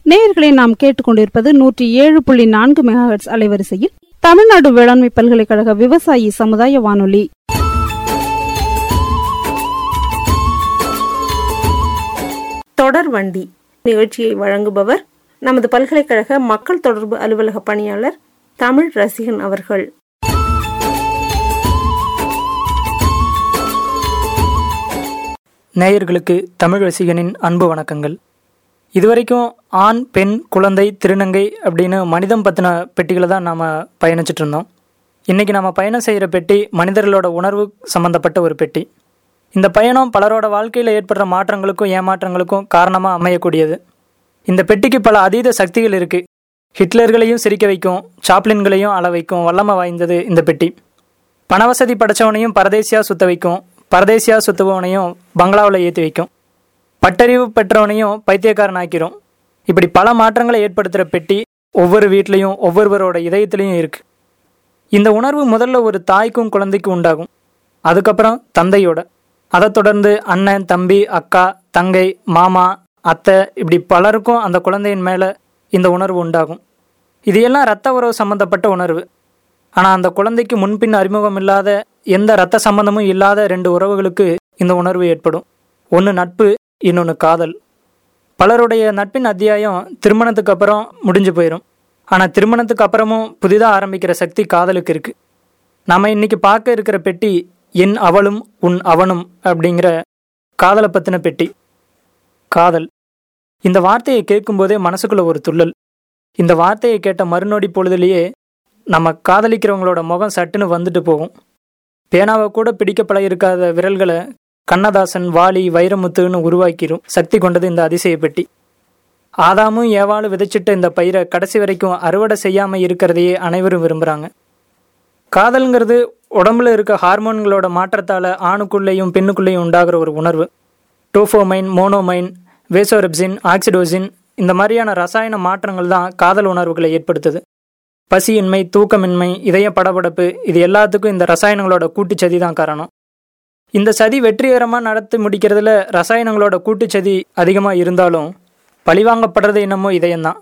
நேயர்களை நாம் கேட்டுக்கொண்டிருப்பது நூற்றி ஏழு புள்ளி நான்கு மெகாஹெட்ஸ் அலைவரிசையில் தமிழ்நாடு வேளாண்மை பல்கலைக்கழக விவசாயி சமுதாய வானொலி தொடர் வண்டி நிகழ்ச்சியை வழங்குபவர் நமது பல்கலைக்கழக மக்கள் தொடர்பு அலுவலக பணியாளர் தமிழ் ரசிகன் அவர்கள் நேயர்களுக்கு தமிழ் ரசிகனின் அன்பு வணக்கங்கள் இதுவரைக்கும் ஆண் பெண் குழந்தை திருநங்கை அப்படின்னு மனிதம் பற்றின பெட்டிகளை தான் நாம் பயணிச்சுட்டு இருந்தோம் இன்றைக்கி நம்ம பயணம் செய்கிற பெட்டி மனிதர்களோட உணர்வு சம்மந்தப்பட்ட ஒரு பெட்டி இந்த பயணம் பலரோட வாழ்க்கையில் ஏற்படுற மாற்றங்களுக்கும் ஏமாற்றங்களுக்கும் காரணமாக அமையக்கூடியது இந்த பெட்டிக்கு பல அதீத சக்திகள் இருக்குது ஹிட்லர்களையும் சிரிக்க வைக்கும் சாப்ளின்களையும் அள வைக்கும் வல்லமை வாய்ந்தது இந்த பெட்டி பணவசதி படைச்சவனையும் பரதேசியாக சுத்த வைக்கும் பரதேசியாக சுத்துபவனையும் பங்களாவில் ஏற்றி வைக்கும் பட்டறிவு பெற்றவனையும் பைத்தியக்காரன் ஆக்கிரும் இப்படி பல மாற்றங்களை ஏற்படுத்துகிற பெட்டி ஒவ்வொரு வீட்லேயும் ஒவ்வொருவரோட இதயத்திலையும் இருக்கு இந்த உணர்வு முதல்ல ஒரு தாய்க்கும் குழந்தைக்கும் உண்டாகும் அதுக்கப்புறம் தந்தையோட அதை தொடர்ந்து அண்ணன் தம்பி அக்கா தங்கை மாமா அத்தை இப்படி பலருக்கும் அந்த குழந்தையின் மேலே இந்த உணர்வு உண்டாகும் இது எல்லாம் ரத்த உறவு சம்பந்தப்பட்ட உணர்வு ஆனால் அந்த குழந்தைக்கு முன்பின் அறிமுகம் இல்லாத எந்த ரத்த சம்பந்தமும் இல்லாத ரெண்டு உறவுகளுக்கு இந்த உணர்வு ஏற்படும் ஒன்று நட்பு இன்னொன்று காதல் பலருடைய நட்பின் அத்தியாயம் திருமணத்துக்கு அப்புறம் முடிஞ்சு போயிடும் ஆனால் திருமணத்துக்கு அப்புறமும் புதிதாக ஆரம்பிக்கிற சக்தி காதலுக்கு இருக்கு நம்ம இன்னைக்கு பார்க்க இருக்கிற பெட்டி என் அவளும் உன் அவனும் அப்படிங்கிற காதலை பற்றின பெட்டி காதல் இந்த வார்த்தையை கேட்கும்போதே மனசுக்குள்ள ஒரு துள்ளல் இந்த வார்த்தையை கேட்ட மறுநொடி பொழுதுலேயே நம்ம காதலிக்கிறவங்களோட முகம் சட்டுன்னு வந்துட்டு போகும் பேனாவை கூட பிடிக்க பழகிருக்காத விரல்களை கண்ணதாசன் வாலி வைரமுத்துன்னு உருவாக்கிரும் சக்தி கொண்டது இந்த அதிசய பெட்டி ஆதாமும் ஏவாளும் விதைச்சிட்ட இந்த பயிரை கடைசி வரைக்கும் அறுவடை செய்யாமல் இருக்கிறதையே அனைவரும் விரும்புகிறாங்க காதல்ங்கிறது உடம்புல இருக்க ஹார்மோன்களோட மாற்றத்தால் ஆணுக்குள்ளேயும் பெண்ணுக்குள்ளேயும் உண்டாகிற ஒரு உணர்வு டோஃபோமைன் மோனோமைன் வேசோரெப்சின் ஆக்சிடோசின் இந்த மாதிரியான ரசாயன மாற்றங்கள் தான் காதல் உணர்வுகளை ஏற்படுத்துது பசியின்மை தூக்கமின்மை இதய படபடப்பு இது எல்லாத்துக்கும் இந்த ரசாயனங்களோட கூட்டுச்சதி தான் காரணம் இந்த சதி வெற்றிகரமாக நடத்தி முடிக்கிறதுல ரசாயனங்களோட கூட்டுச்சதி அதிகமாக இருந்தாலும் பழிவாங்கப்படுறது என்னமோ இதயம்தான்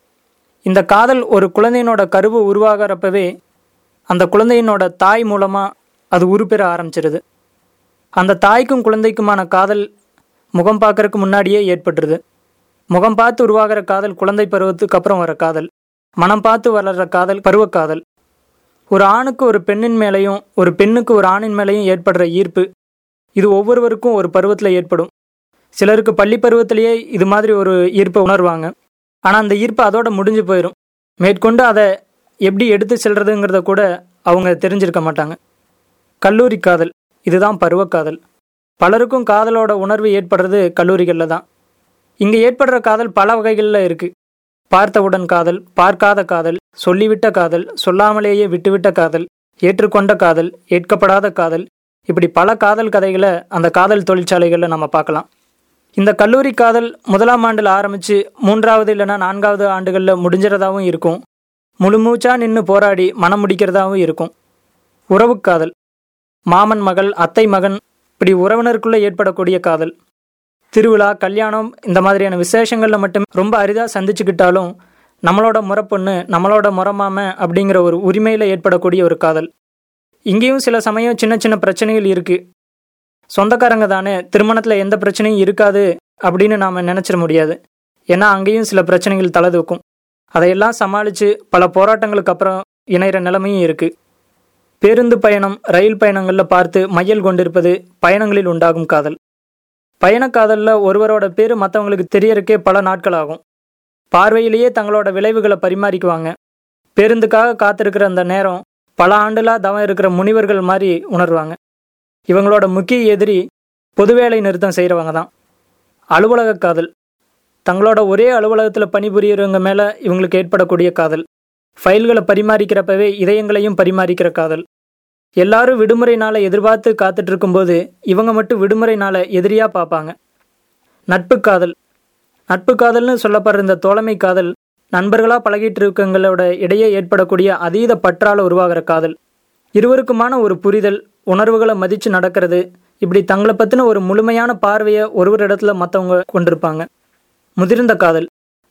இந்த காதல் ஒரு குழந்தையினோட கருவு உருவாகிறப்பவே அந்த குழந்தையினோட தாய் மூலமாக அது உருப்பெற ஆரம்பிச்சிருது அந்த தாய்க்கும் குழந்தைக்குமான காதல் முகம் பார்க்கறதுக்கு முன்னாடியே ஏற்பட்டுருது முகம் பார்த்து உருவாகிற காதல் குழந்தை பருவத்துக்கு அப்புறம் வர காதல் மனம் பார்த்து வளர்ற காதல் பருவக்காதல் ஒரு ஆணுக்கு ஒரு பெண்ணின் மேலேயும் ஒரு பெண்ணுக்கு ஒரு ஆணின் மேலேயும் ஏற்படுற ஈர்ப்பு இது ஒவ்வொருவருக்கும் ஒரு பருவத்தில் ஏற்படும் சிலருக்கு பள்ளி பருவத்திலேயே இது மாதிரி ஒரு ஈர்ப்பை உணர்வாங்க ஆனால் அந்த ஈர்ப்பு அதோட முடிஞ்சு போயிடும் மேற்கொண்டு அதை எப்படி எடுத்து செல்றதுங்கிறத கூட அவங்க தெரிஞ்சிருக்க மாட்டாங்க கல்லூரி காதல் இதுதான் பருவக்காதல் பலருக்கும் காதலோட உணர்வு ஏற்படுறது கல்லூரிகளில் தான் இங்கே ஏற்படுற காதல் பல வகைகளில் இருக்குது பார்த்தவுடன் காதல் பார்க்காத காதல் சொல்லிவிட்ட காதல் சொல்லாமலேயே விட்டுவிட்ட காதல் ஏற்றுக்கொண்ட காதல் ஏற்கப்படாத காதல் இப்படி பல காதல் கதைகளை அந்த காதல் தொழிற்சாலைகளில் நம்ம பார்க்கலாம் இந்த கல்லூரி காதல் முதலாம் ஆண்டில் ஆரம்பித்து மூன்றாவது இல்லைன்னா நான்காவது ஆண்டுகளில் முடிஞ்சிறதாகவும் இருக்கும் முழுமூச்சா நின்று போராடி மனம் முடிக்கிறதாகவும் இருக்கும் உறவு காதல் மாமன் மகள் அத்தை மகன் இப்படி உறவினருக்குள்ளே ஏற்படக்கூடிய காதல் திருவிழா கல்யாணம் இந்த மாதிரியான விசேஷங்களில் மட்டும் ரொம்ப அரிதாக சந்திச்சுக்கிட்டாலும் நம்மளோட முறை பொண்ணு நம்மளோட முறமாம அப்படிங்கிற ஒரு உரிமையில் ஏற்படக்கூடிய ஒரு காதல் இங்கேயும் சில சமயம் சின்ன சின்ன பிரச்சனைகள் இருக்குது சொந்தக்காரங்க தானே திருமணத்தில் எந்த பிரச்சனையும் இருக்காது அப்படின்னு நாம் நினச்சிட முடியாது ஏன்னா அங்கேயும் சில பிரச்சனைகள் தலை தூக்கும் அதையெல்லாம் சமாளித்து பல போராட்டங்களுக்கு அப்புறம் இணைகிற நிலைமையும் இருக்குது பேருந்து பயணம் ரயில் பயணங்களில் பார்த்து மையல் கொண்டிருப்பது பயணங்களில் உண்டாகும் காதல் பயணக்காதலில் ஒருவரோட பேர் மற்றவங்களுக்கு தெரியறக்கே பல நாட்கள் ஆகும் பார்வையிலேயே தங்களோட விளைவுகளை பரிமாறிக்குவாங்க பேருந்துக்காக காத்திருக்கிற அந்த நேரம் பல ஆண்டுலா தவம் இருக்கிற முனிவர்கள் மாதிரி உணர்வாங்க இவங்களோட முக்கிய எதிரி பொதுவேலை நிறுத்தம் செய்கிறவங்க தான் அலுவலக காதல் தங்களோட ஒரே அலுவலகத்தில் பணிபுரியறவங்க மேலே இவங்களுக்கு ஏற்படக்கூடிய காதல் ஃபைல்களை பரிமாறிக்கிறப்பவே இதயங்களையும் பரிமாறிக்கிற காதல் எல்லாரும் விடுமுறை நாளை எதிர்பார்த்து காத்துட்டு இருக்கும்போது இவங்க மட்டும் விடுமுறை நாளை எதிரியாக பார்ப்பாங்க நட்பு காதல் நட்பு காதல்னு சொல்லப்படுற இந்த தோழமை காதல் நண்பர்களாக பழகிட்டு இருக்கவங்களோட இடையே ஏற்படக்கூடிய அதீத பற்றால உருவாகிற காதல் இருவருக்குமான ஒரு புரிதல் உணர்வுகளை மதித்து நடக்கிறது இப்படி தங்களை பற்றின ஒரு முழுமையான பார்வையை ஒருவர் இடத்துல மற்றவங்க கொண்டிருப்பாங்க முதிர்ந்த காதல்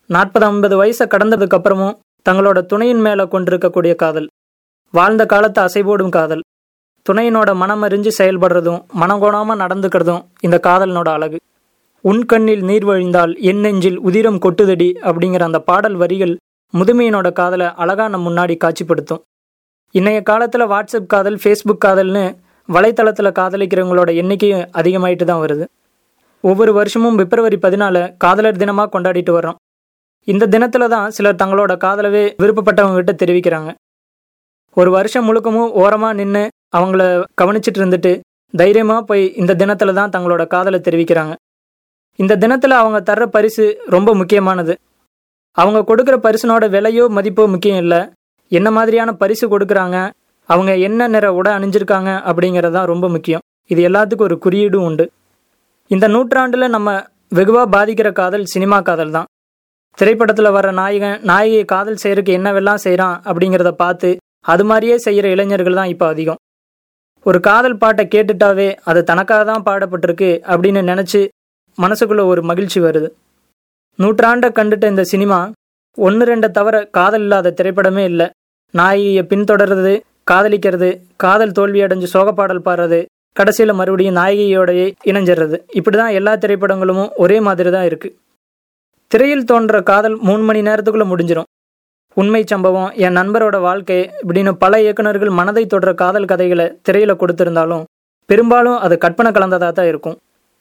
நாற்பது ஐம்பது வயசை கடந்ததுக்கு அப்புறமும் தங்களோட துணையின் மேல கொண்டிருக்கக்கூடிய காதல் வாழ்ந்த காலத்தை அசைபோடும் காதல் துணையினோட மனம் அறிஞ்சு செயல்படுறதும் மனங்கோணாம நடந்துக்கிறதும் இந்த காதலினோட அழகு உன் கண்ணில் நீர் வழிந்தால் என் நெஞ்சில் உதிரம் கொட்டுதடி அப்படிங்கிற அந்த பாடல் வரிகள் முதுமையினோட காதலை அழகா நம் முன்னாடி காட்சிப்படுத்தும் இன்னைய காலத்துல வாட்ஸ்அப் காதல் ஃபேஸ்புக் காதல்னு வலைத்தளத்துல காதலிக்கிறவங்களோட எண்ணிக்கையும் அதிகமாயிட்டு தான் வருது ஒவ்வொரு வருஷமும் பிப்ரவரி பதினால காதலர் தினமா கொண்டாடிட்டு வர்றோம் இந்த தினத்துல தான் சிலர் தங்களோட காதலவே விருப்பப்பட்டவங்க கிட்ட தெரிவிக்கிறாங்க ஒரு வருஷம் முழுக்கமும் ஓரமா நின்று அவங்கள கவனிச்சிட்டு இருந்துட்டு தைரியமா போய் இந்த தினத்துல தான் தங்களோட காதலை தெரிவிக்கிறாங்க இந்த தினத்துல அவங்க தர்ற பரிசு ரொம்ப முக்கியமானது அவங்க கொடுக்குற பரிசுனோட விலையோ மதிப்போ முக்கியம் இல்லை என்ன மாதிரியான பரிசு கொடுக்குறாங்க அவங்க என்ன நிற உடை அணிஞ்சிருக்காங்க அப்படிங்கிறது தான் ரொம்ப முக்கியம் இது எல்லாத்துக்கும் ஒரு குறியீடும் உண்டு இந்த நூற்றாண்டில் நம்ம வெகுவாக பாதிக்கிற காதல் சினிமா காதல் தான் திரைப்படத்தில் வர நாயகன் நாயகியை காதல் செய்யறதுக்கு என்னவெல்லாம் செய்கிறான் அப்படிங்கிறத பார்த்து அது மாதிரியே செய்கிற இளைஞர்கள் தான் இப்போ அதிகம் ஒரு காதல் பாட்டை கேட்டுட்டாவே அது தனக்காக தான் பாடப்பட்டிருக்கு அப்படின்னு நினச்சி மனசுக்குள்ள ஒரு மகிழ்ச்சி வருது நூற்றாண்டை கண்டுட்ட இந்த சினிமா ஒன்று ரெண்டை தவிர காதல் இல்லாத திரைப்படமே இல்லை நாயகியை பின்தொடர்றது காதலிக்கிறது காதல் தோல்வி அடைஞ்சு சோகப்பாடல் பாடுறது கடைசியில் மறுபடியும் நாயகியோடயே இணைஞ்சிடுறது இப்படி தான் எல்லா திரைப்படங்களும் ஒரே மாதிரி தான் இருக்குது திரையில் தோன்ற காதல் மூணு மணி நேரத்துக்குள்ளே முடிஞ்சிடும் உண்மை சம்பவம் என் நண்பரோட வாழ்க்கை இப்படின்னு பல இயக்குனர்கள் மனதை தொடர காதல் கதைகளை திரையில கொடுத்திருந்தாலும் பெரும்பாலும் அது கற்பனை கலந்ததாக தான் இருக்கும்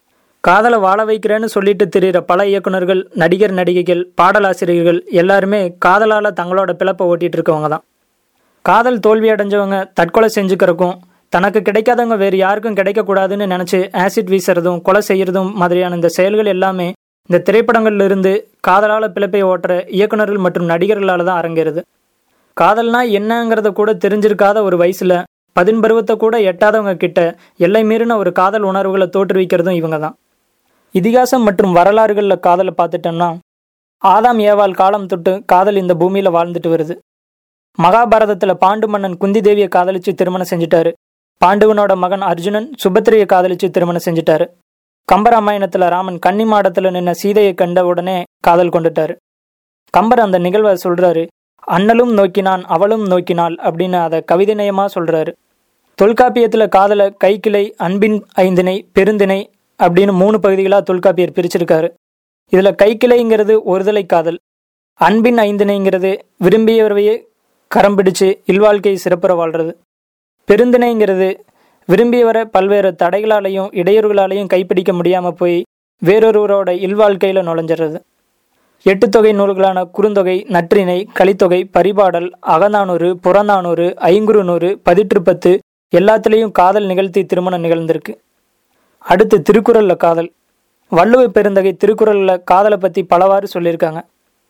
காதலை வாழ வைக்கிறேன்னு சொல்லிட்டு திரியிற பல இயக்குனர்கள் நடிகர் நடிகைகள் பாடலாசிரியர்கள் எல்லாருமே காதலால் தங்களோட பிழப்பை ஓட்டிட்டு இருக்கவங்க தான் காதல் தோல்வி அடைஞ்சவங்க தற்கொலை செஞ்சுக்கிறக்கும் தனக்கு கிடைக்காதவங்க வேறு யாருக்கும் கிடைக்கக்கூடாதுன்னு நினச்சி ஆசிட் வீசுறதும் கொலை செய்யறதும் மாதிரியான இந்த செயல்கள் எல்லாமே இந்த திரைப்படங்கள்ல இருந்து காதலால் பிழப்பை ஓட்டுற இயக்குனர்கள் மற்றும் நடிகர்களால் தான் அரங்கேறுது காதல்னா என்னங்கிறத கூட தெரிஞ்சிருக்காத ஒரு வயசுல பதின் பருவத்தை கூட எட்டாதவங்க கிட்ட எல்லை மீறின ஒரு காதல் உணர்வுகளை தோற்றுவிக்கிறதும் இவங்க தான் இதிகாசம் மற்றும் வரலாறுகளில் காதலை பார்த்துட்டோம்னா ஆதாம் ஏவாள் காலம் தொட்டு காதல் இந்த பூமியில வாழ்ந்துட்டு வருது மகாபாரதத்துல பாண்டு மன்னன் குந்தி தேவியை காதலிச்சு திருமணம் செஞ்சுட்டாரு பாண்டுவனோட மகன் அர்ஜுனன் சுபத்திரையை காதலிச்சு திருமணம் செஞ்சுட்டாரு கம்பராமாயணத்துல ராமன் கன்னி மாடத்துல நின்ன சீதையை கண்ட உடனே காதல் கொண்டுட்டாரு கம்பர் அந்த நிகழ்வை சொல்றாரு அண்ணலும் நோக்கினான் அவளும் நோக்கினாள் அப்படின்னு அதை கவிதைநயமா சொல்றாரு தொல்காப்பியத்துல காதலை கைக்கிளை அன்பின் ஐந்தினை பெருந்திணை அப்படின்னு மூணு பகுதிகளாக தொல்காப்பியர் பிரிச்சிருக்காரு இதுல கைக்கிளைங்கிறது ஒருதலை காதல் அன்பின் ஐந்தினைங்கிறது விரும்பியவரையே கரம் பிடிச்சு இல்வாழ்க்கை சிறப்புற வாழ்றது பெருந்திணைங்கிறது விரும்பியவரை பல்வேறு தடைகளாலையும் இடையூறுகளாலையும் கைப்பிடிக்க முடியாம போய் வேறொருவரோட இல்வாழ்க்கையில நுழைஞ்சிடுறது எட்டு தொகை நூல்களான குறுந்தொகை நற்றிணை கலித்தொகை பரிபாடல் அகநானூறு புறநானூறு ஐங்குறுநூறு பதிற்றுப்பத்து எல்லாத்துலேயும் காதல் நிகழ்த்தி திருமணம் நிகழ்ந்திருக்கு அடுத்து திருக்குறள்ல காதல் வள்ளுவ பெருந்தகை திருக்குறள்ல காதலை பத்தி பலவாறு சொல்லியிருக்காங்க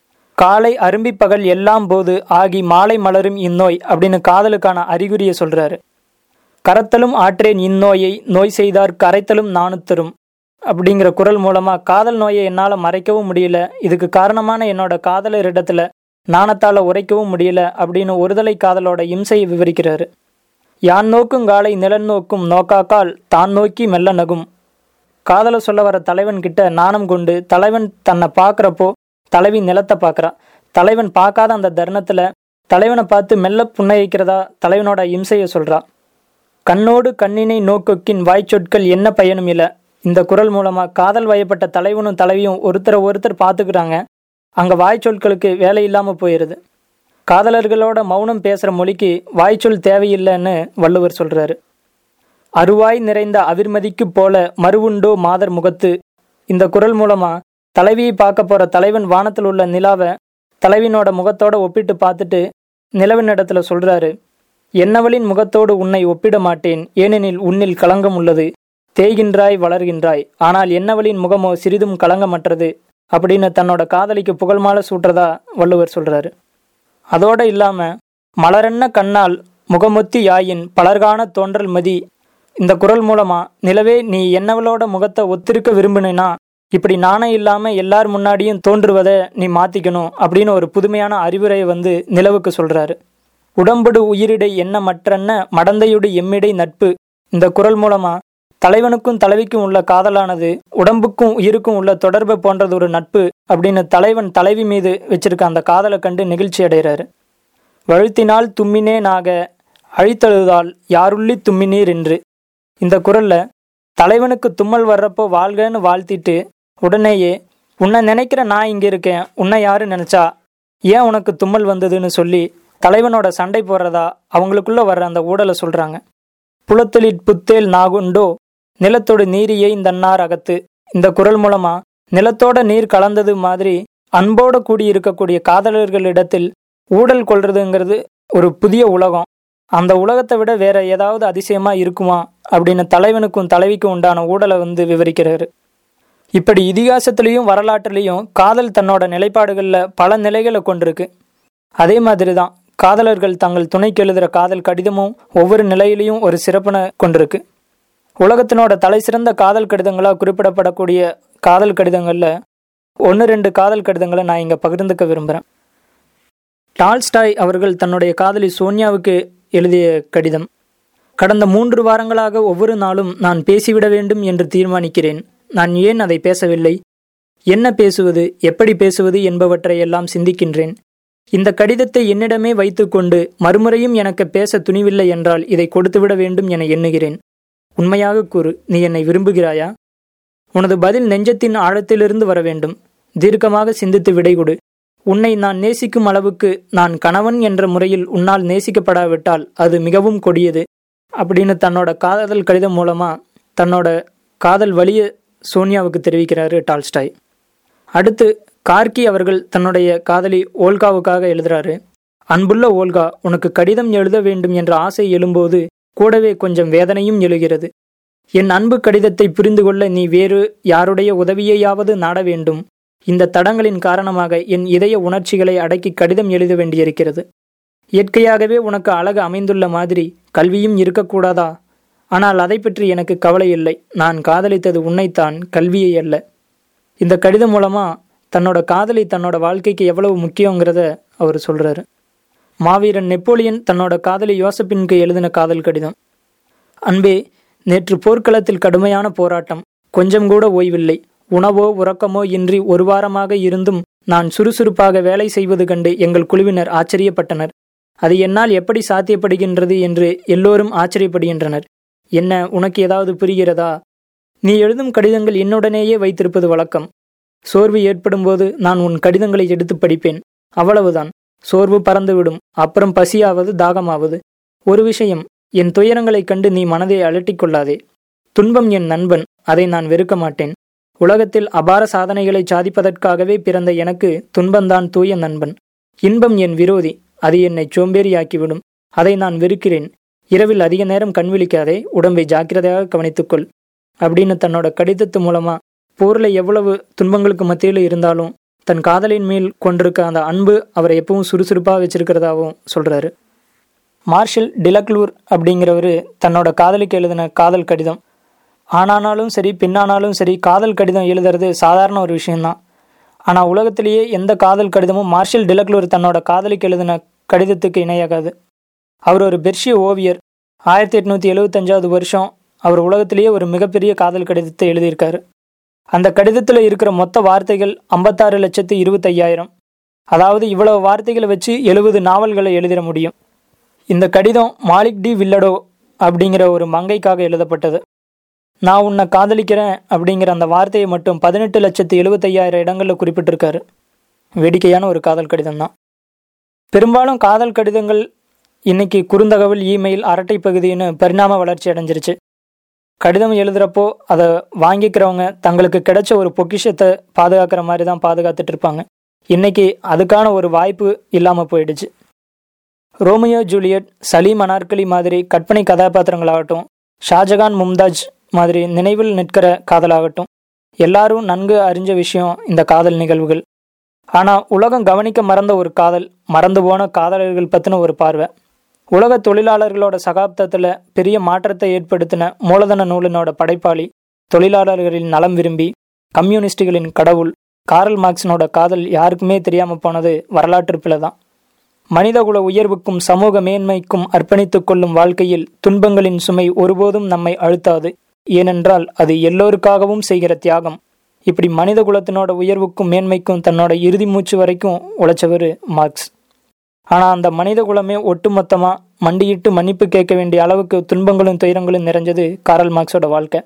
காலை அரும்பி பகல் எல்லாம் போது ஆகி மாலை மலரும் இந்நோய் அப்படின்னு காதலுக்கான அறிகுறியை சொல்றாரு கரத்தலும் ஆற்றேன் இந்நோயை நோய் செய்தார் கரைத்தலும் நாணுத்தரும் அப்படிங்கிற குரல் மூலமா காதல் நோயை என்னால் மறைக்கவும் முடியல இதுக்கு காரணமான என்னோட காதலரிடத்துல நாணத்தால உரைக்கவும் முடியல அப்படின்னு ஒருதலை காதலோட இம்சையை விவரிக்கிறாரு யான் நோக்கும் காலை நிலன் நோக்கும் நோக்காக்கால் தான் நோக்கி மெல்ல நகும் காதலை சொல்ல வர தலைவன் கிட்ட நாணம் கொண்டு தலைவன் தன்னை பார்க்குறப்போ தலைவி நிலத்தை பார்க்குறா தலைவன் பார்க்காத அந்த தருணத்துல தலைவனை பார்த்து மெல்ல புன்னகைக்கிறதா தலைவனோட இம்சையை சொல்றா கண்ணோடு கண்ணினை நோக்கொக்கின் வாய்ச்சொற்கள் என்ன பயனும் இல்லை இந்த குரல் மூலமா காதல் வயப்பட்ட தலைவனும் தலைவியும் ஒருத்தரை ஒருத்தர் பார்த்துக்கிறாங்க அங்க வாய்ச்சொற்களுக்கு வேலை இல்லாம போயிருது காதலர்களோட மௌனம் பேசுற மொழிக்கு வாய்ச்சொல் தேவையில்லைன்னு வள்ளுவர் சொல்றாரு அருவாய் நிறைந்த அவிர்மதிக்கு போல மறுவுண்டோ மாதர் முகத்து இந்த குரல் மூலமா தலைவியை பார்க்க போற தலைவன் வானத்தில் உள்ள நிலாவை தலைவினோட முகத்தோட ஒப்பிட்டு பார்த்துட்டு நிலவின் இடத்துல சொல்றாரு என்னவளின் முகத்தோடு உன்னை ஒப்பிட மாட்டேன் ஏனெனில் உன்னில் களங்கம் உள்ளது தேய்கின்றாய் வளர்கின்றாய் ஆனால் என்னவளின் முகமோ சிறிதும் களங்கமற்றது அப்படின்னு தன்னோட காதலிக்கு புகழ்மால சூட்டுறதா வள்ளுவர் சொல்றாரு அதோட இல்லாம மலரென்ன கண்ணால் முகமொத்தி யாயின் பலர்கான தோன்றல் மதி இந்த குரல் மூலமா நிலவே நீ என்னவளோட முகத்தை ஒத்திருக்க விரும்பினா இப்படி நாணம் இல்லாம எல்லார் முன்னாடியும் தோன்றுவதை நீ மாத்திக்கணும் அப்படின்னு ஒரு புதுமையான அறிவுரையை வந்து நிலவுக்கு சொல்றாரு உடம்புடு உயிரிடை என்ன மற்றென்ன மடந்தையுடு எம்மிடை நட்பு இந்த குரல் மூலமா தலைவனுக்கும் தலைவிக்கும் உள்ள காதலானது உடம்புக்கும் உயிருக்கும் உள்ள தொடர்பை போன்றது ஒரு நட்பு அப்படின்னு தலைவன் தலைவி மீது வச்சிருக்க அந்த காதலை கண்டு நெகிழ்ச்சி அடைகிறாரு வழுத்தினால் தும்மினேனாக அழித்தழுதால் யாருள்ளி தும்மினீர் என்று இந்த குரல்ல தலைவனுக்கு தும்மல் வர்றப்போ வாழ்கன்னு வாழ்த்திட்டு உடனேயே உன்னை நினைக்கிற நான் இங்கே இருக்கேன் உன்னை யாரு நினைச்சா ஏன் உனக்கு தும்மல் வந்ததுன்னு சொல்லி தலைவனோட சண்டை போடுறதா அவங்களுக்குள்ள வர்ற அந்த ஊடலை சொல்றாங்க புலத்தொழிற் புத்தேல் நாகுண்டோ நிலத்தோடு நீரியை இந்தன்னார் அகத்து இந்த குரல் மூலமா நிலத்தோட நீர் கலந்தது மாதிரி அன்போட கூடி இருக்கக்கூடிய காதலர்களிடத்தில் ஊடல் கொள்றதுங்கிறது ஒரு புதிய உலகம் அந்த உலகத்தை விட வேற ஏதாவது அதிசயமா இருக்குமா அப்படின்னு தலைவனுக்கும் தலைவிக்கும் உண்டான ஊடலை வந்து விவரிக்கிறாரு இப்படி இதிகாசத்திலையும் வரலாற்றுலையும் காதல் தன்னோட நிலைப்பாடுகளில் பல நிலைகளை கொண்டிருக்கு அதே மாதிரி தான் காதலர்கள் தங்கள் துணைக்கு எழுதுகிற காதல் கடிதமும் ஒவ்வொரு நிலையிலையும் ஒரு சிறப்பினை கொண்டிருக்கு உலகத்தினோட தலை சிறந்த காதல் கடிதங்களாக குறிப்பிடப்படக்கூடிய காதல் கடிதங்களில் ஒன்று ரெண்டு காதல் கடிதங்களை நான் இங்கே பகிர்ந்துக்க விரும்புகிறேன் டால்ஸ்டாய் அவர்கள் தன்னுடைய காதலி சோனியாவுக்கு எழுதிய கடிதம் கடந்த மூன்று வாரங்களாக ஒவ்வொரு நாளும் நான் பேசிவிட வேண்டும் என்று தீர்மானிக்கிறேன் நான் ஏன் அதை பேசவில்லை என்ன பேசுவது எப்படி பேசுவது என்பவற்றை எல்லாம் சிந்திக்கின்றேன் இந்த கடிதத்தை என்னிடமே வைத்துக்கொண்டு மறுமுறையும் எனக்கு பேச துணிவில்லை என்றால் இதை கொடுத்துவிட வேண்டும் என எண்ணுகிறேன் உண்மையாக கூறு நீ என்னை விரும்புகிறாயா உனது பதில் நெஞ்சத்தின் ஆழத்திலிருந்து வர வேண்டும் தீர்க்கமாக சிந்தித்து விடை கொடு உன்னை நான் நேசிக்கும் அளவுக்கு நான் கணவன் என்ற முறையில் உன்னால் நேசிக்கப்படாவிட்டால் அது மிகவும் கொடியது அப்படின்னு தன்னோட காதல் கடிதம் மூலமா தன்னோட காதல் வலிய சோனியாவுக்கு தெரிவிக்கிறாரு டால்ஸ்டாய் அடுத்து கார்கி அவர்கள் தன்னுடைய காதலி ஓல்காவுக்காக எழுதுறாரு அன்புள்ள ஓல்கா உனக்கு கடிதம் எழுத வேண்டும் என்ற ஆசை எழும்போது கூடவே கொஞ்சம் வேதனையும் எழுகிறது என் அன்பு கடிதத்தை புரிந்து கொள்ள நீ வேறு யாருடைய உதவியையாவது நாட வேண்டும் இந்த தடங்களின் காரணமாக என் இதய உணர்ச்சிகளை அடக்கி கடிதம் எழுத வேண்டியிருக்கிறது இயற்கையாகவே உனக்கு அழகு அமைந்துள்ள மாதிரி கல்வியும் இருக்கக்கூடாதா ஆனால் அதை பற்றி எனக்கு கவலை இல்லை நான் காதலித்தது உன்னைத்தான் கல்வியை அல்ல இந்த கடிதம் மூலமா தன்னோட காதலி தன்னோட வாழ்க்கைக்கு எவ்வளவு முக்கியங்கிறத அவர் சொல்றாரு மாவீரன் நெப்போலியன் தன்னோட காதலி யோசப்பின்க்கு எழுதின காதல் கடிதம் அன்பே நேற்று போர்க்களத்தில் கடுமையான போராட்டம் கொஞ்சம் கூட ஓய்வில்லை உணவோ உறக்கமோ இன்றி ஒரு வாரமாக இருந்தும் நான் சுறுசுறுப்பாக வேலை செய்வது கண்டு எங்கள் குழுவினர் ஆச்சரியப்பட்டனர் அது என்னால் எப்படி சாத்தியப்படுகின்றது என்று எல்லோரும் ஆச்சரியப்படுகின்றனர் என்ன உனக்கு ஏதாவது புரிகிறதா நீ எழுதும் கடிதங்கள் என்னுடனேயே வைத்திருப்பது வழக்கம் சோர்வு ஏற்படும்போது நான் உன் கடிதங்களை எடுத்து படிப்பேன் அவ்வளவுதான் சோர்வு பறந்துவிடும் அப்புறம் பசியாவது தாகமாவது ஒரு விஷயம் என் துயரங்களைக் கண்டு நீ மனதை அலட்டிக் கொள்ளாதே துன்பம் என் நண்பன் அதை நான் வெறுக்க மாட்டேன் உலகத்தில் அபார சாதனைகளை சாதிப்பதற்காகவே பிறந்த எனக்கு துன்பந்தான் தூய நண்பன் இன்பம் என் விரோதி அது என்னை சோம்பேறியாக்கிவிடும் அதை நான் வெறுக்கிறேன் இரவில் அதிக நேரம் கண் விழிக்காதே உடம்பை ஜாக்கிரதையாக கவனித்துக்கொள் அப்படின்னு தன்னோட கடிதத்து மூலமா போர்ல எவ்வளவு துன்பங்களுக்கு மத்தியில் இருந்தாலும் தன் காதலின் மேல் கொண்டிருக்க அந்த அன்பு அவரை எப்பவும் சுறுசுறுப்பாக வச்சிருக்கிறதாவும் சொல்றாரு மார்ஷல் டிலக்லூர் அப்படிங்கிறவர் தன்னோட காதலிக்கு எழுதின காதல் கடிதம் ஆணானாலும் சரி பெண்ணானாலும் சரி காதல் கடிதம் எழுதுறது சாதாரண ஒரு விஷயம்தான் ஆனால் உலகத்திலேயே எந்த காதல் கடிதமும் மார்ஷல் டிலக்லூர் தன்னோட காதலிக்கு எழுதின கடிதத்துக்கு இணையாகாது அவர் ஒரு பெர்ஷிய ஓவியர் ஆயிரத்தி எட்நூற்றி எழுபத்தஞ்சாவது வருஷம் அவர் உலகத்திலேயே ஒரு மிகப்பெரிய காதல் கடிதத்தை எழுதியிருக்காரு அந்த கடிதத்தில் இருக்கிற மொத்த வார்த்தைகள் ஐம்பத்தாறு லட்சத்து இருபத்தையாயிரம் அதாவது இவ்வளவு வார்த்தைகளை வச்சு எழுபது நாவல்களை எழுதிட முடியும் இந்த கடிதம் மாலிக் டி வில்லடோ அப்படிங்கிற ஒரு மங்கைக்காக எழுதப்பட்டது நான் உன்னை காதலிக்கிறேன் அப்படிங்கிற அந்த வார்த்தையை மட்டும் பதினெட்டு லட்சத்து எழுபத்தையாயிரம் இடங்களில் குறிப்பிட்டிருக்காரு வேடிக்கையான ஒரு காதல் கடிதம் தான் பெரும்பாலும் காதல் கடிதங்கள் இன்னைக்கு குறுந்தகவல் இமெயில் அரட்டை பகுதின்னு பரிணாம வளர்ச்சி அடைஞ்சிருச்சு கடிதம் எழுதுறப்போ அதை வாங்கிக்கிறவங்க தங்களுக்கு கிடைச்ச ஒரு பொக்கிஷத்தை பாதுகாக்கிற மாதிரி தான் பாதுகாத்துட்டு இருப்பாங்க இன்னைக்கு அதுக்கான ஒரு வாய்ப்பு இல்லாமல் போயிடுச்சு ரோமியோ ஜூலியட் சலீம் அனார்கலி மாதிரி கற்பனை கதாபாத்திரங்களாகட்டும் ஷாஜகான் மும்தாஜ் மாதிரி நினைவில் நிற்கிற காதலாகட்டும் எல்லாரும் நன்கு அறிஞ்ச விஷயம் இந்த காதல் நிகழ்வுகள் ஆனால் உலகம் கவனிக்க மறந்த ஒரு காதல் மறந்து போன காதலர்கள் பற்றின ஒரு பார்வை உலக தொழிலாளர்களோட சகாப்தத்தில் பெரிய மாற்றத்தை ஏற்படுத்தின மூலதன நூலினோட படைப்பாளி தொழிலாளர்களின் நலம் விரும்பி கம்யூனிஸ்டுகளின் கடவுள் காரல் மார்க்ஸினோட காதல் யாருக்குமே தெரியாமல் போனது வரலாற்று பிழை தான் மனிதகுல உயர்வுக்கும் சமூக மேன்மைக்கும் அர்ப்பணித்துக் கொள்ளும் வாழ்க்கையில் துன்பங்களின் சுமை ஒருபோதும் நம்மை அழுத்தாது ஏனென்றால் அது எல்லோருக்காகவும் செய்கிற தியாகம் இப்படி மனித குலத்தினோட உயர்வுக்கும் மேன்மைக்கும் தன்னோட இறுதி மூச்சு வரைக்கும் உழைச்சவர் மார்க்ஸ் ஆனால் அந்த மனித குலமே ஒட்டுமொத்தமாக மண்டியிட்டு மன்னிப்பு கேட்க வேண்டிய அளவுக்கு துன்பங்களும் துயரங்களும் நிறைஞ்சது காரல் மார்க்ஸோட வாழ்க்கை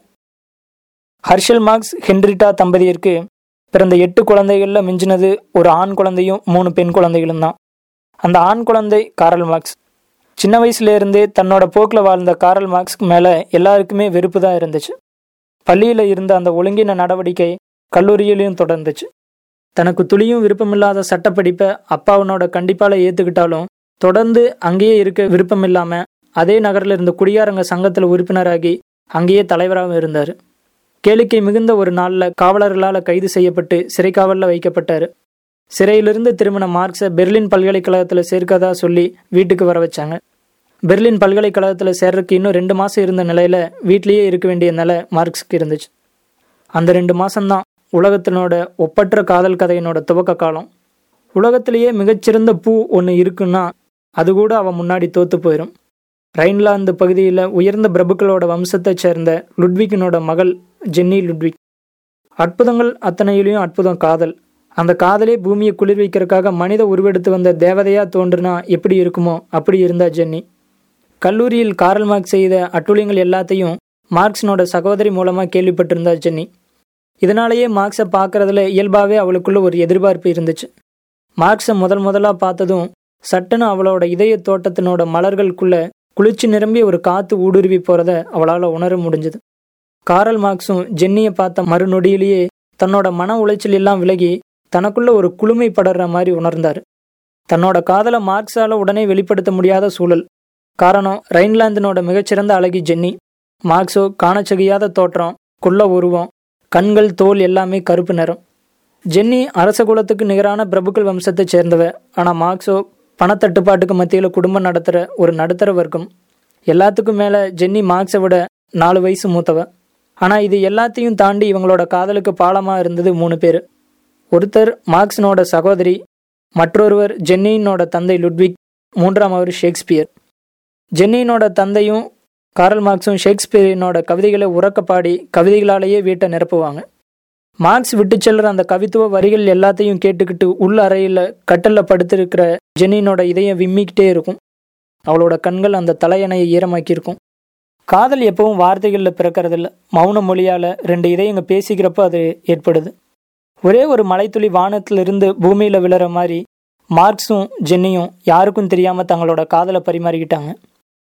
ஹர்ஷல் மார்க்ஸ் ஹென்ரிட்டா தம்பதியருக்கு பிறந்த எட்டு குழந்தைகளில் மிஞ்சினது ஒரு ஆண் குழந்தையும் மூணு பெண் குழந்தைகளும் தான் அந்த ஆண் குழந்தை காரல் மார்க்ஸ் சின்ன வயசுல இருந்தே தன்னோட போக்கில் வாழ்ந்த காரல் மார்க்ஸ்க்கு மேலே எல்லாருக்குமே வெறுப்பு தான் இருந்துச்சு பள்ளியில் இருந்த அந்த ஒழுங்கின நடவடிக்கை கல்லூரியிலையும் தொடர்ந்துச்சு தனக்கு துளியும் விருப்பமில்லாத சட்டப்படிப்பை அப்பாவனோட கண்டிப்பால ஏற்றுக்கிட்டாலும் தொடர்ந்து அங்கேயே இருக்க விருப்பம் இல்லாமல் அதே நகரில் இருந்த குடியாரங்க சங்கத்தில் உறுப்பினராகி அங்கேயே தலைவராகவும் இருந்தார் கேளிக்கை மிகுந்த ஒரு நாளில் காவலர்களால் கைது செய்யப்பட்டு சிறைக்காவலில் வைக்கப்பட்டார் சிறையிலிருந்து திரும்பின மார்க்ஸை பெர்லின் பல்கலைக்கழகத்தில் சேர்க்கதா சொல்லி வீட்டுக்கு வர வச்சாங்க பெர்லின் பல்கலைக்கழகத்தில் சேர்றதுக்கு இன்னும் ரெண்டு மாதம் இருந்த நிலையில் வீட்லேயே இருக்க வேண்டிய நிலை மார்க்ஸுக்கு இருந்துச்சு அந்த ரெண்டு மாதம்தான் உலகத்தினோட ஒப்பற்ற காதல் கதையினோட துவக்க காலம் உலகத்திலேயே மிகச்சிறந்த பூ ஒன்று இருக்குன்னா அது கூட அவன் முன்னாடி தோத்து போயிடும் ரைன்லாந்து பகுதியில் உயர்ந்த பிரபுக்களோட வம்சத்தைச் சேர்ந்த லுட்விக்கினோட மகள் ஜென்னி லுட்விக் அற்புதங்கள் அத்தனையிலையும் அற்புதம் காதல் அந்த காதலே பூமியை குளிர்விக்கிறதுக்காக மனித உருவெடுத்து வந்த தேவதையா தோன்றுனா எப்படி இருக்குமோ அப்படி இருந்தா ஜென்னி கல்லூரியில் காரல் மார்க்ஸ் செய்த அட்டுழியங்கள் எல்லாத்தையும் மார்க்ஸினோட சகோதரி மூலமாக கேள்விப்பட்டிருந்தா ஜென்னி இதனாலேயே மார்க்ஸை பார்க்கறதுல இயல்பாகவே அவளுக்குள்ள ஒரு எதிர்பார்ப்பு இருந்துச்சு மார்க்ஸை முதல் முதலாக பார்த்ததும் சட்டுன்னு அவளோட இதய தோட்டத்தினோட மலர்களுக்குள்ள குளிர்ச்சி நிரம்பி ஒரு காத்து ஊடுருவி போறத அவளால் உணர முடிஞ்சது காரல் மார்க்ஸும் ஜென்னியை பார்த்த மறுநொடியிலேயே தன்னோட மன உளைச்சல் எல்லாம் விலகி தனக்குள்ள ஒரு குளுமை படர்ற மாதிரி உணர்ந்தார் தன்னோட காதலை மார்க்ஸால உடனே வெளிப்படுத்த முடியாத சூழல் காரணம் ரைன்லாந்தினோட மிகச்சிறந்த அழகி ஜென்னி மார்க்ஸோ காணச்சகியாத தோற்றம் குள்ள உருவம் கண்கள் தோல் எல்லாமே கருப்பு நிறம் ஜென்னி அரச குலத்துக்கு நிகரான பிரபுக்கள் வம்சத்தைச் சேர்ந்தவ ஆனால் மார்க்ஸோ பணத்தட்டுப்பாட்டுக்கு மத்தியில் குடும்பம் நடத்துகிற ஒரு நடுத்தர வர்க்கம் எல்லாத்துக்கும் மேலே ஜென்னி மார்க்ஸை விட நாலு வயசு மூத்தவ ஆனால் இது எல்லாத்தையும் தாண்டி இவங்களோட காதலுக்கு பாலமாக இருந்தது மூணு பேர் ஒருத்தர் மார்க்ஸினோட சகோதரி மற்றொருவர் ஜென்னியினோட தந்தை லுட்விக் மூன்றாம் அவர் ஷேக்ஸ்பியர் ஜென்னியினோட தந்தையும் காரல் மார்க்ஸும் ஷேக்ஸ்பியரினோட கவிதைகளை உறக்க பாடி கவிதைகளாலேயே வீட்டை நிரப்புவாங்க மார்க்ஸ் விட்டு செல்ற அந்த கவித்துவ வரிகள் எல்லாத்தையும் கேட்டுக்கிட்டு உள்ள அறையில் கட்டலில் படுத்திருக்கிற ஜென்னினோட இதயம் விம்மிக்கிட்டே இருக்கும் அவளோட கண்கள் அந்த தலையணையை ஈரமாக்கியிருக்கும் காதல் எப்பவும் வார்த்தைகளில் பிறக்கறதில்ல மௌன மொழியால் ரெண்டு இதயங்க பேசிக்கிறப்ப அது ஏற்படுது ஒரே ஒரு மலைத்துளி வானத்திலிருந்து பூமியில் விழுற மாதிரி மார்க்ஸும் ஜென்னியும் யாருக்கும் தெரியாமல் தங்களோட காதலை பரிமாறிக்கிட்டாங்க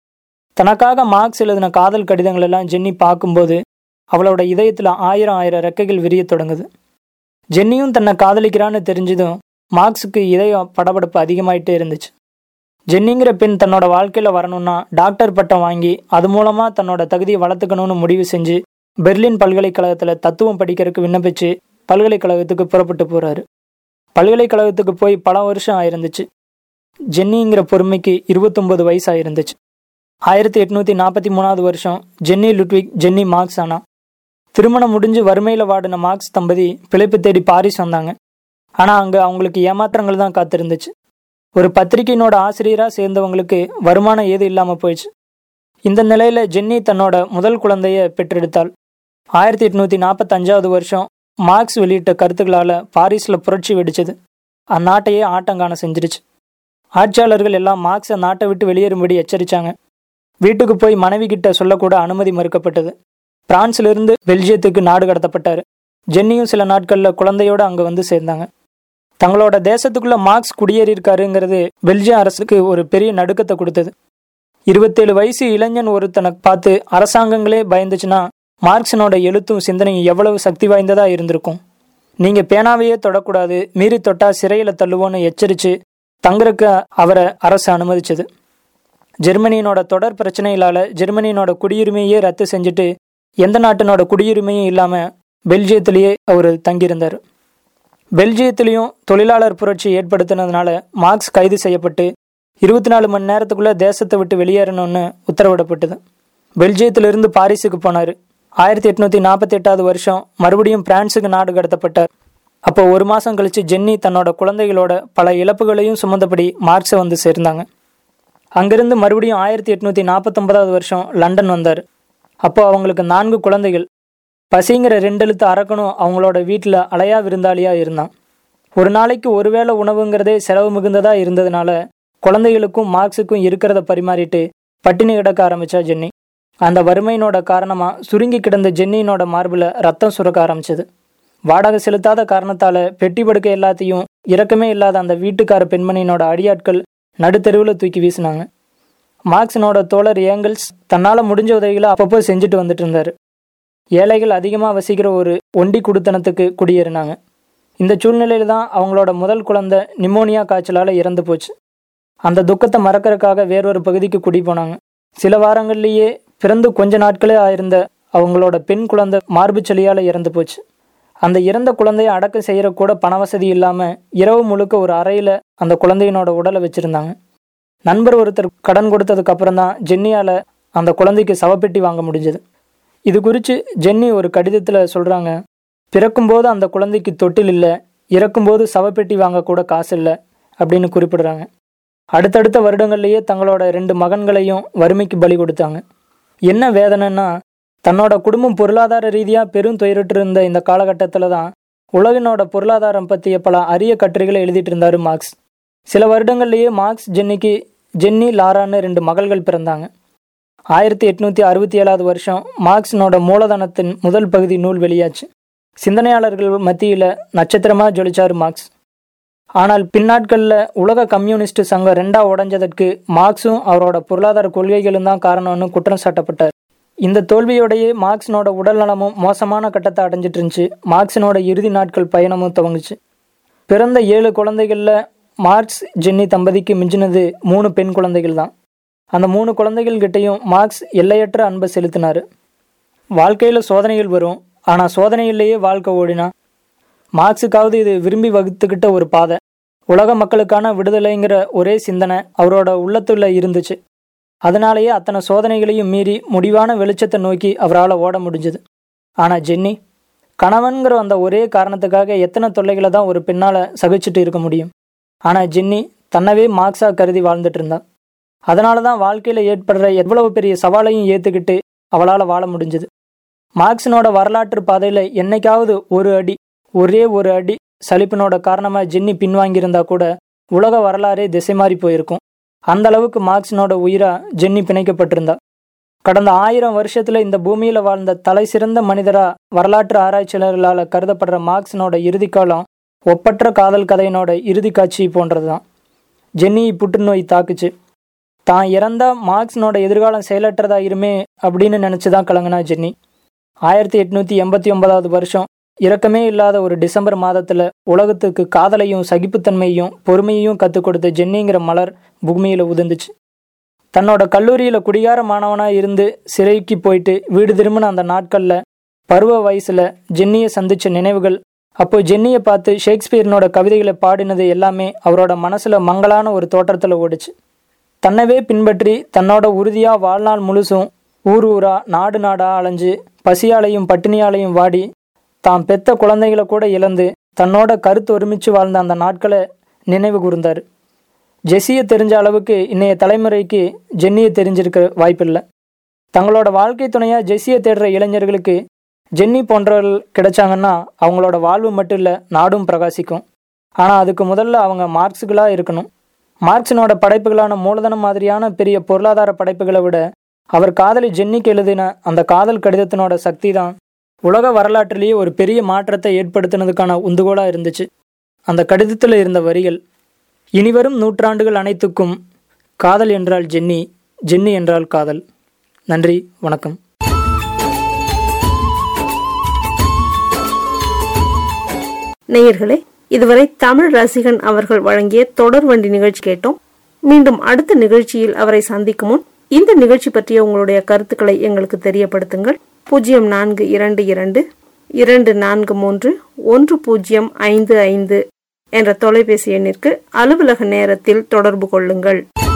தனக்காக மார்க்ஸ் எழுதின காதல் கடிதங்கள் எல்லாம் ஜென்னி பார்க்கும்போது அவளோட இதயத்தில் ஆயிரம் ஆயிரம் ரெக்கைகள் விரிய தொடங்குது ஜென்னியும் தன்னை காதலிக்கிறான்னு தெரிஞ்சதும் மார்க்ஸுக்கு இதயம் படபடப்பு அதிகமாயிட்டே இருந்துச்சு ஜென்னிங்கிற பெண் தன்னோட வாழ்க்கையில் வரணும்னா டாக்டர் பட்டம் வாங்கி அது மூலமாக தன்னோட தகுதியை வளர்த்துக்கணும்னு முடிவு செஞ்சு பெர்லின் பல்கலைக்கழகத்தில் தத்துவம் படிக்கிறதுக்கு விண்ணப்பிச்சு பல்கலைக்கழகத்துக்கு புறப்பட்டு போகிறாரு பல்கலைக்கழகத்துக்கு போய் பல வருஷம் ஆயிருந்துச்சு ஜென்னிங்கிற பொறுமைக்கு இருபத்தொம்பது வயசு ஆயிருந்துச்சு ஆயிரத்தி எட்நூற்றி நாற்பத்தி மூணாவது வருஷம் ஜென்னி லுட்விக் ஜென்னி மார்க்ஸ் ஆனா திருமணம் முடிஞ்சு வறுமையில் வாடின மார்க்ஸ் தம்பதி பிழைப்பு தேடி பாரிஸ் வந்தாங்க ஆனால் அங்கே அவங்களுக்கு ஏமாற்றங்கள் தான் காத்திருந்துச்சு ஒரு பத்திரிகையினோட ஆசிரியராக சேர்ந்தவங்களுக்கு வருமானம் ஏது இல்லாமல் போயிடுச்சு இந்த நிலையில் ஜென்னி தன்னோட முதல் குழந்தைய பெற்றெடுத்தாள் ஆயிரத்தி எட்நூற்றி நாற்பத்தஞ்சாவது வருஷம் மார்க்ஸ் வெளியிட்ட கருத்துக்களால் பாரிஸில் புரட்சி வெடிச்சது அந்நாட்டையே ஆட்டங்காண செஞ்சிருச்சு ஆட்சியாளர்கள் எல்லாம் மார்க்ஸை நாட்டை விட்டு வெளியேறும்படி எச்சரித்தாங்க வீட்டுக்கு போய் மனைவி கிட்ட சொல்லக்கூட அனுமதி மறுக்கப்பட்டது பிரான்சிலிருந்து பெல்ஜியத்துக்கு நாடு கடத்தப்பட்டார் ஜென்னியும் சில நாட்களில் குழந்தையோடு அங்கே வந்து சேர்ந்தாங்க தங்களோட தேசத்துக்குள்ள மார்க்ஸ் குடியேறியிருக்காருங்கிறது பெல்ஜியம் அரசுக்கு ஒரு பெரிய நடுக்கத்தை கொடுத்தது இருபத்தேழு வயசு இளைஞன் ஒருத்தனை பார்த்து அரசாங்கங்களே பயந்துச்சுன்னா மார்க்ஸனோட எழுத்தும் சிந்தனையும் எவ்வளவு சக்தி வாய்ந்ததா இருந்திருக்கும் நீங்க பேனாவையே தொடக்கூடாது மீறி தொட்டா சிறையில தள்ளுவோன்னு எச்சரிச்சு தங்கறக்கு அவரை அரசு அனுமதிச்சது ஜெர்மனியினோட தொடர் பிரச்சனைகளால ஜெர்மனியினோட குடியுரிமையே ரத்து செஞ்சுட்டு எந்த நாட்டினோட குடியுரிமையும் இல்லாம பெல்ஜியத்திலேயே அவர் தங்கியிருந்தார் பெல்ஜியத்திலையும் தொழிலாளர் புரட்சி ஏற்படுத்தினதுனால மார்க்ஸ் கைது செய்யப்பட்டு இருபத்தி நாலு மணி நேரத்துக்குள்ள தேசத்தை விட்டு வெளியேறணும்னு உத்தரவிடப்பட்டது பெல்ஜியத்திலிருந்து பாரிஸுக்கு போனார் ஆயிரத்தி எட்நூத்தி நாற்பத்தி எட்டாவது வருஷம் மறுபடியும் பிரான்ஸுக்கு நாடு கடத்தப்பட்டார் அப்போ ஒரு மாதம் கழிச்சு ஜென்னி தன்னோட குழந்தைகளோட பல இழப்புகளையும் சுமந்தபடி மார்க்ஸை வந்து சேர்ந்தாங்க அங்கிருந்து மறுபடியும் ஆயிரத்தி எட்நூத்தி நாற்பத்தொன்பதாவது வருஷம் லண்டன் வந்தார் அப்போ அவங்களுக்கு நான்கு குழந்தைகள் பசிங்கிற ரெண்டெழுத்து அரக்கனும் அவங்களோட வீட்டில் அலையா விருந்தாளியா இருந்தான் ஒரு நாளைக்கு ஒருவேளை உணவுங்கிறதே செலவு மிகுந்ததா இருந்ததுனால குழந்தைகளுக்கும் மார்க்ஸுக்கும் இருக்கிறத பரிமாறிட்டு பட்டினி கிடக்க ஆரம்பிச்சா ஜென்னி அந்த வறுமையினோட காரணமா சுருங்கி கிடந்த ஜென்னியினோட மார்பில் ரத்தம் சுரக்க ஆரம்பிச்சது வாடகை செலுத்தாத காரணத்தால பெட்டி படுக்கை எல்லாத்தையும் இரக்கமே இல்லாத அந்த வீட்டுக்கார பெண்மணியினோட அடியாட்கள் நடுத்தெருவில் தூக்கி வீசினாங்க மார்க்ஸினோட தோழர் ஏங்கல்ஸ் தன்னால் முடிஞ்ச உதவிகளை அப்பப்போ செஞ்சுட்டு வந்துட்டு இருந்தார் ஏழைகள் அதிகமாக வசிக்கிற ஒரு ஒண்டி குடுத்தனத்துக்கு குடியேறினாங்க இந்த சூழ்நிலையில தான் அவங்களோட முதல் குழந்தை நிமோனியா காய்ச்சலால் இறந்து போச்சு அந்த துக்கத்தை மறக்கறதுக்காக வேறொரு பகுதிக்கு குடி போனாங்க சில வாரங்கள்லேயே பிறந்து கொஞ்ச நாட்களே ஆயிருந்த அவங்களோட பெண் குழந்தை மார்பு சளியால் இறந்து போச்சு அந்த இறந்த குழந்தைய அடக்கம் செய்கிற கூட பண வசதி இல்லாமல் இரவு முழுக்க ஒரு அறையில் அந்த குழந்தையினோட உடலை வச்சுருந்தாங்க நண்பர் ஒருத்தர் கடன் கொடுத்ததுக்கு அப்புறம் தான் ஜென்னியால் அந்த குழந்தைக்கு சவப்பெட்டி வாங்க முடிஞ்சது இது குறித்து ஜென்னி ஒரு கடிதத்தில் சொல்கிறாங்க பிறக்கும்போது அந்த குழந்தைக்கு தொட்டில் இல்லை இறக்கும்போது சவப்பெட்டி வாங்க கூட காசு இல்லை அப்படின்னு குறிப்பிடுறாங்க அடுத்தடுத்த வருடங்கள்லேயே தங்களோட ரெண்டு மகன்களையும் வறுமைக்கு பலி கொடுத்தாங்க என்ன வேதனைன்னா தன்னோட குடும்பம் பொருளாதார ரீதியாக பெரும் துயரிட்டு இருந்த இந்த காலகட்டத்தில் தான் உலகினோட பொருளாதாரம் பற்றிய பல அரிய கட்டுரைகளை எழுதிட்டு இருந்தார் மார்க்ஸ் சில வருடங்கள்லேயே மார்க்ஸ் ஜென்னிக்கு ஜென்னி லாரான்னு ரெண்டு மகள்கள் பிறந்தாங்க ஆயிரத்தி எட்நூற்றி அறுபத்தி ஏழாவது வருஷம் மார்க்ஸினோட மூலதனத்தின் முதல் பகுதி நூல் வெளியாச்சு சிந்தனையாளர்கள் மத்தியில் நட்சத்திரமாக ஜொலிச்சார் மார்க்ஸ் ஆனால் பின்னாட்களில் உலக கம்யூனிஸ்ட் சங்கம் ரெண்டா உடைஞ்சதற்கு மார்க்ஸும் அவரோட பொருளாதார கொள்கைகளும் தான் காரணம்னு குற்றம் சாட்டப்பட்டார் இந்த தோல்வியோடையே மார்க்ஸினோட உடல் நலமும் மோசமான கட்டத்தை அடைஞ்சிட்டு இருந்துச்சு மார்க்ஸினோட இறுதி நாட்கள் பயணமும் துவங்குச்சு பிறந்த ஏழு குழந்தைகளில் மார்க்ஸ் ஜென்னி தம்பதிக்கு மிஞ்சினது மூணு பெண் குழந்தைகள் தான் அந்த மூணு குழந்தைகள் கிட்டையும் மார்க்ஸ் எல்லையற்ற அன்பை செலுத்தினார் வாழ்க்கையில் சோதனைகள் வரும் ஆனால் சோதனையிலேயே வாழ்க்கை ஓடினா மார்க்ஸுக்காவது இது விரும்பி வகுத்துக்கிட்ட ஒரு பாதை உலக மக்களுக்கான விடுதலைங்கிற ஒரே சிந்தனை அவரோட உள்ளத்துள்ள இருந்துச்சு அதனாலேயே அத்தனை சோதனைகளையும் மீறி முடிவான வெளிச்சத்தை நோக்கி அவரால் ஓட முடிஞ்சது ஆனால் ஜென்னி கணவன்கிற அந்த ஒரே காரணத்துக்காக எத்தனை தொல்லைகளை தான் ஒரு பெண்ணால் சகிச்சுட்டு இருக்க முடியும் ஆனால் ஜென்னி தன்னவே மார்க்ஸாக கருதி வாழ்ந்துட்டு இருந்தா அதனால தான் வாழ்க்கையில் ஏற்படுற எவ்வளவு பெரிய சவாலையும் ஏற்றுக்கிட்டு அவளால் வாழ முடிஞ்சது மார்க்ஸினோட வரலாற்று பாதையில் என்னைக்காவது ஒரு அடி ஒரே ஒரு அடி சலிப்பினோட காரணமாக ஜென்னி பின்வாங்கியிருந்தா கூட உலக வரலாறே திசை மாறி போயிருக்கும் அந்த அளவுக்கு மார்க்ஸினோட உயிரா ஜென்னி பிணைக்கப்பட்டிருந்தா கடந்த ஆயிரம் வருஷத்துல இந்த பூமியில வாழ்ந்த தலை சிறந்த மனிதரா வரலாற்று ஆராய்ச்சியாளர்களால் கருதப்படுற மார்க்ஸினோட இறுதி காலம் ஒப்பற்ற காதல் கதையினோட இறுதி காட்சி போன்றதுதான் ஜென்னி புற்றுநோய் தாக்குச்சு தான் இறந்தா மார்க்ஸினோட எதிர்காலம் செயலற்றதா இருமே அப்படின்னு நினைச்சுதான் கலங்கினா ஜென்னி ஆயிரத்தி எட்நூத்தி எண்பத்தி ஒன்பதாவது வருஷம் இரக்கமே இல்லாத ஒரு டிசம்பர் மாதத்துல உலகத்துக்கு காதலையும் சகிப்புத்தன்மையும் பொறுமையையும் கற்றுக் கொடுத்த ஜென்னிங்கிற மலர் பூமியில உதிர்ந்துச்சு தன்னோட கல்லூரியில குடிகார மாணவனா இருந்து சிறைக்கு போயிட்டு வீடு திரும்பின அந்த நாட்கள்ல பருவ வயசுல ஜென்னியை சந்திச்ச நினைவுகள் அப்போ ஜென்னியை பார்த்து ஷேக்ஸ்பியர்னோட கவிதைகளை பாடினது எல்லாமே அவரோட மனசுல மங்கலான ஒரு தோற்றத்துல ஓடுச்சு தன்னவே பின்பற்றி தன்னோட உறுதியா வாழ்நாள் முழுசும் ஊர் ஊரா நாடு நாடா அலைஞ்சு பசியாலையும் பட்டினியாலையும் வாடி தாம் பெத்த குழந்தைகளை கூட இழந்து தன்னோட கருத்து ஒருமிச்சு வாழ்ந்த அந்த நாட்களை நினைவு கூர்ந்தார் ஜெஸ்ஸியை தெரிஞ்ச அளவுக்கு இன்னைய தலைமுறைக்கு ஜென்னியை தெரிஞ்சிருக்க வாய்ப்பில்லை தங்களோட வாழ்க்கை துணையாக ஜெஸ்ஸியை தேடுற இளைஞர்களுக்கு ஜென்னி போன்றவர்கள் கிடைச்சாங்கன்னா அவங்களோட வாழ்வு மட்டும் இல்லை நாடும் பிரகாசிக்கும் ஆனால் அதுக்கு முதல்ல அவங்க மார்க்ஸுகளாக இருக்கணும் மார்க்ஸினோட படைப்புகளான மூலதனம் மாதிரியான பெரிய பொருளாதார படைப்புகளை விட அவர் காதலி ஜென்னிக்கு எழுதின அந்த காதல் கடிதத்தினோட சக்தி தான் உலக வரலாற்றிலேயே ஒரு பெரிய மாற்றத்தை ஏற்படுத்தினதுக்கான உந்துகோலாக இருந்துச்சு அந்த கடிதத்தில் இருந்த வரிகள் இனிவரும் நூற்றாண்டுகள் அனைத்துக்கும் காதல் என்றால் ஜென்னி ஜென்னி என்றால் காதல் நன்றி வணக்கம் நேயர்களே இதுவரை தமிழ் ரசிகன் அவர்கள் வழங்கிய தொடர் வண்டி நிகழ்ச்சி கேட்டோம் மீண்டும் அடுத்த நிகழ்ச்சியில் அவரை சந்திக்கும் முன் இந்த நிகழ்ச்சி பற்றிய உங்களுடைய கருத்துக்களை எங்களுக்கு தெரியப்படுத்துங்கள் பூஜ்ஜியம் நான்கு இரண்டு இரண்டு இரண்டு நான்கு மூன்று ஒன்று பூஜ்ஜியம் ஐந்து ஐந்து என்ற தொலைபேசி எண்ணிற்கு அலுவலக நேரத்தில் தொடர்பு கொள்ளுங்கள்